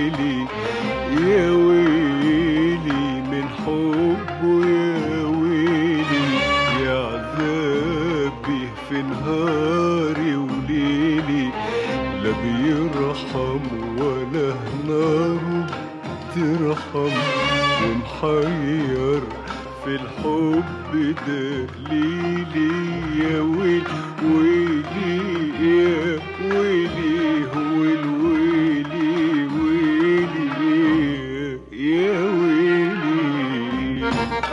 ويلي يا ويلي من حبه يا ويلي يا عذابي في نهاري وليلي لا بيرحم ولا ناره ترحم ومحير في الحب دليلي يا ويلي ويلي يا ويلي هو الويلي ويلي يا ويلي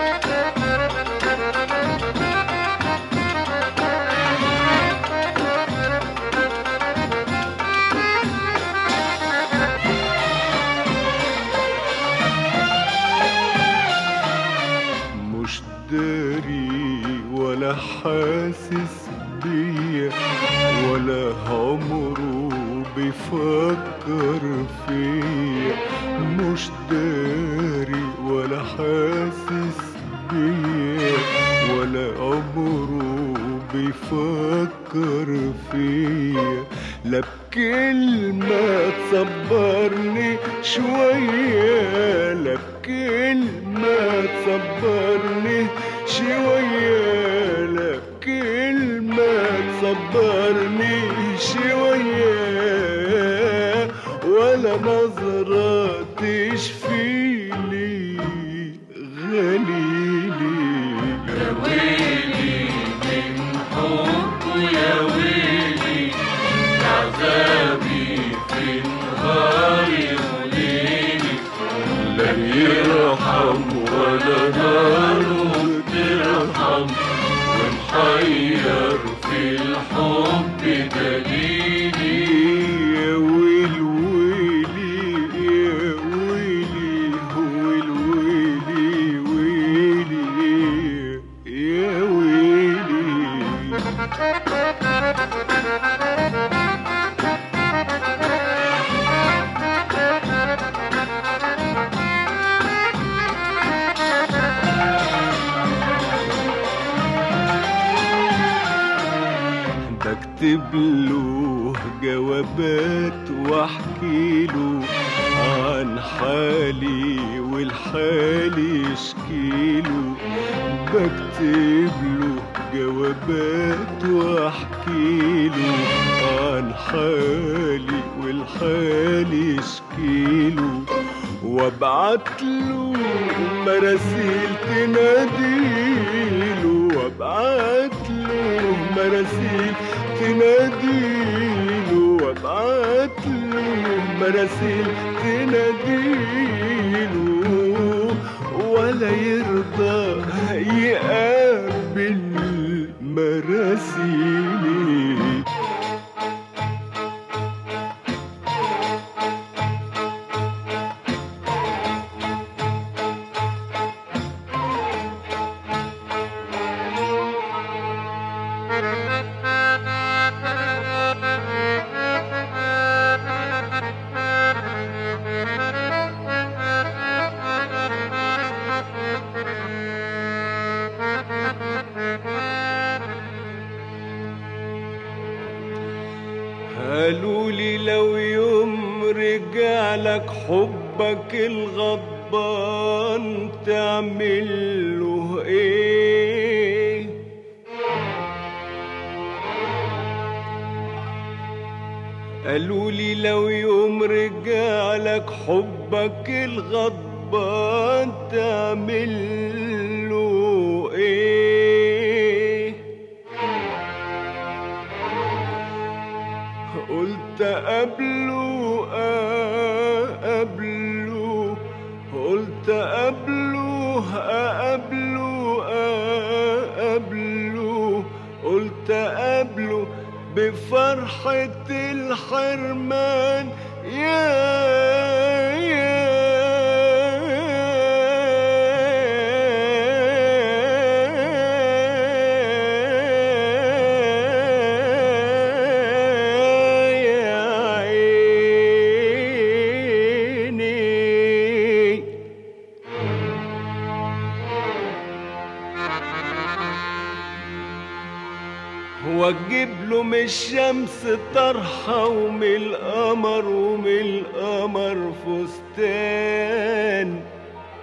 مش داري ولا حاسس بيا ولا عمره بيفكر فيا مش داري ولا حاسس بيا ولا عمره بيفكر فيا لا بكلمة تصبرني شوية لا بكلمة تصبرني شوية لا بكلمة تصبرني شوية ولا نظرة تشفيلي غليلي يا ويلي من حبه يا ويلي عذابي في نهاري وليلي لا يرحم ولا ناره ترحم ومحير في الحب دليلي يا ويل ويلي يا ويلي هو الويلي ويلي يا ويلي بكتب له جوابات واحكي له عن حالي والحالي يشكيله بكتب له جوابات واحكي له عن حالي والحالي يشكيله وابعت له مراسيل تناديله وابعت له مراسيل تناديله وابعت له مراسيل تناديله ولا يرضى يقابل مراسيلي قالوا لي لو يوم رجع لك حبك الغضبان تعمل له ايه قالوا لي لو يوم رجع لك حبك الغضبان تعمل له ايه قلت قبله قبله قلت قبله قبله قبله قلت قبله بفرحة الحرمان يا يا عيني واجيب له من الشمس طرحة ومن القمر ومن القمر فستان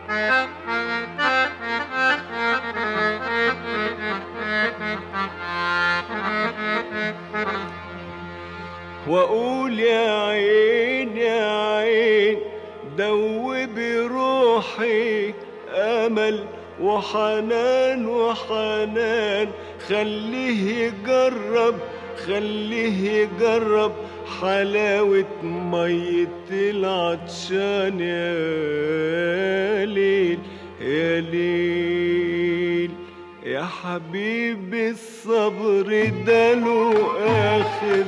واقول يا عين يا عين دوبي روحي امل وحنان وحنان خليه يجرب خليه يجرب حلاوة مية العطشان يا ليل يا ليل يا حبيبي الصبر ده له آخر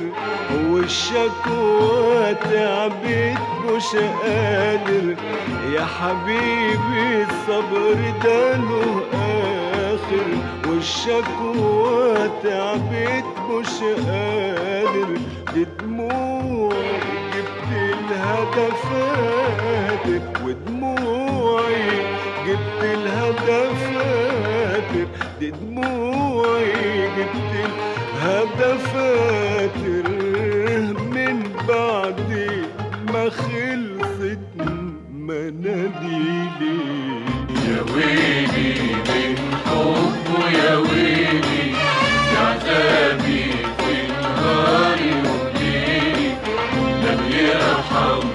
والشكوى تعبت مش قادر يا حبيبي الصبر ده له آخر والشكوى تعبت مش قادر دي دموعي جبت لها دفاتر ودموعي جبت لها دفاتر دي دموعي جبت لها دفاتر من بعد ما خلصت مناديلي يا ويلي من حبه يا ويلي يا عذابي في نهاري وليلي لم يرحم